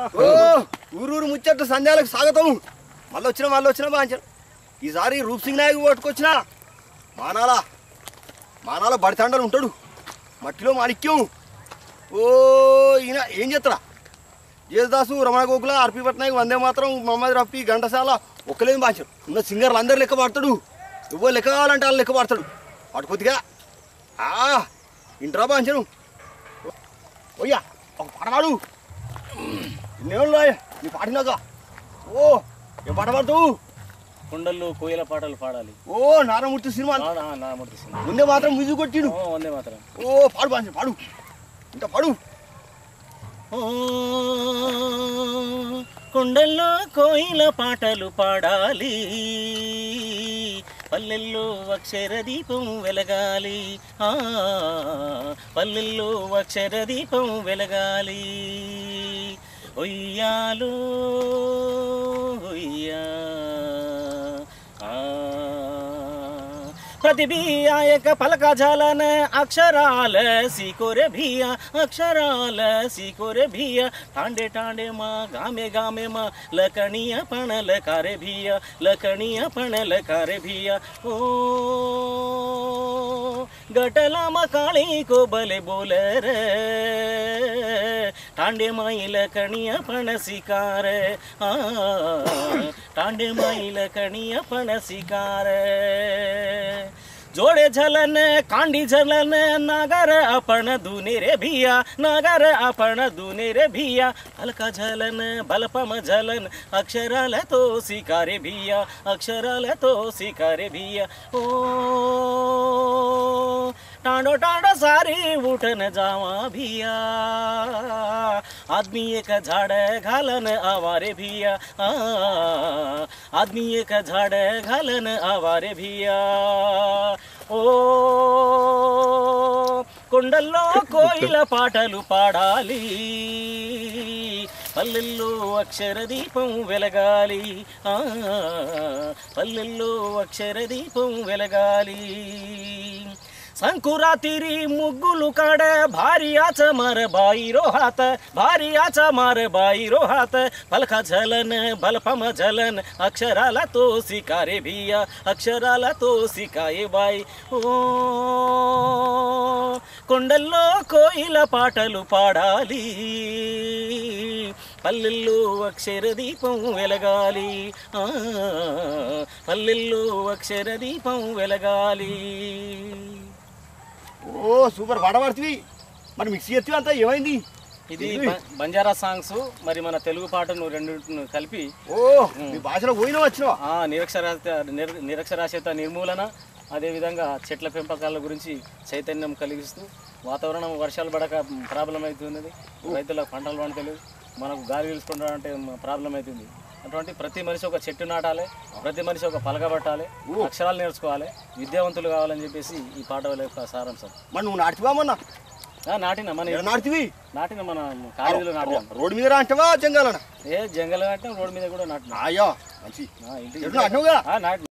ఓ ఊరూరు ముచ్చట్టు సంధ్యాలకు స్వాగతం మళ్ళీ వచ్చినా మళ్ళీ వచ్చినా బాగా ఈసారి రూప్ సింగ్ నాయకు పట్టుకొచ్చినా మానాల మానాల బడితండలు ఉంటాడు మట్టిలో మాణిక్యం ఓ ఈయన ఏం చేస్తాడా జేసుదాసు రమణ గోకుల ఆర్పి పట్నాయక్ వందే మాత్రం మహమ్మద్ రఫీ ఘంటసాల ఒక్కలేని బాంచాడు ఉన్న సింగర్లు అందరు లెక్క పాడతాడు ఎవరు లెక్క కావాలంటే వాళ్ళు లెక్క పాడతాడు వాడు కొద్దిగా ఆ ఇంట్రా బాంచను ఓయ్యా ఒక పాట పాడు ఇన్నేళ్ళు నీ పాడినాక ఓ ఏం పాట పాడుతావు కుండల్లో కోయిల పాటలు పాడాలి ఓ నారామూర్తి సినిమా ఆ, నా నా మూర్తి సినిమా. ముందే మాత్రం మ్యూజిక్ కొట్టిడు ఓ, వందే మాత్రం ఓ పాడు బాంచు పాడు ఇంకా పాడు ఓ, కుండల్లో కోయిల పాటలు పాడాలి పల్లెల్లో అక్షర దీపం వెలగాలి ఆ పల్లెల్లో అక్షర దీపం వెలగాలి ఒయ్యాలో ఒయ్యా ఆ प्रतिभियायक पलक झलन अक्षराल सीको रे भिया अक्षराल सीको रे भिया टांडे टांडे माँ गामे गामे माँ लकणिया पण लकारे भिया लकणिया पण लकारे भिया ओ गटला मा काली को बले बोल रे टांडे माई लकणिया पण सिकार आ टांडे माई लकणिया पण सिकार जोड़े झलन कांडी झलन नागर अपन दूने रे भिया नागर अपन दूने रे भिया हल्का झलन बलपम झलन अक्षराल तो सिकारे भिया अक्षराल तो सिकारे भिया ओ टांडो टांडो सारी उठन जावा भिया आदमी एक झाड़ घालन आवारे भिया आ, आदमी एक झाड़ घालन आवारे भिया ఓ కొండల్లో కోయిల పాటలు పాడాలి పల్లెల్లో అక్షర దీపం వెలగాలి ఆ, పల్లెల్లో అక్షర దీపం వెలగాలి संकुरातिरी मुग्गुलु काड भारी आच मार बाहिरो हात भारी आच मार बाहिरो हात पलका झलन बलपम झलन अक्षराला तो सिकारे भिया अक्षराला तो सिकाये बाई ఓ కొండల్లో కోయిల పాటలు పాడాలి పల్లెల్లో అక్షర దీపం వెలగాలి ఆ, పల్లెల్లో అక్షర దీపం వెలగాలి ఓ సూపర్ పాట పాడుతుంది మరి మిక్సీ ఎత్తి అంతా ఏమైంది ఇది బ- బంజారా సాంగ్స్ మరి మన తెలుగు పాటను రెండు కలిపి ఓ మీ భాషలో పోయినా వచ్చినావా ఆ నిరక్షరాస్యత నిర- నిరక్షరాస్యత నిర్మూలన అదేవిధంగా చెట్ల పెంపకాల గురించి చైతన్యం కలిగిస్తూ వాతావరణం వర్షాలు పడక ప్రాబ్లం అవుతున్నది రైతులకు పంటలు పండతలేవు మనకు గాలి పీల్చుకుంటామంటే ప్రాబ్లం అవుతుంది అటువంటి ప్రతి మనిషి ఒక చెట్టు నాటాలి ప్రతి మనిషి ఒక పలక పట్టాలి అక్షరాలు నేర్చుకోవాలి విద్యావంతులు కావాలని చెప్పేసి ఈ పాట యొక్క సారాంశం మరి నువ్వు నాటివా మొన్న ఆ, నాటిన మన ఎక్కడ నాటివి నాటిన మన కాలేజీలో నాటాం రోడ్డు మీద అంటవా జంగాలన ఏ జంగల్ నాటిన రోడ్ మీద కూడా నాటిన అయ్యో మంచి ఆ, ఇంటికి చెట్టు నాటినవుగా ఆ, నాటిన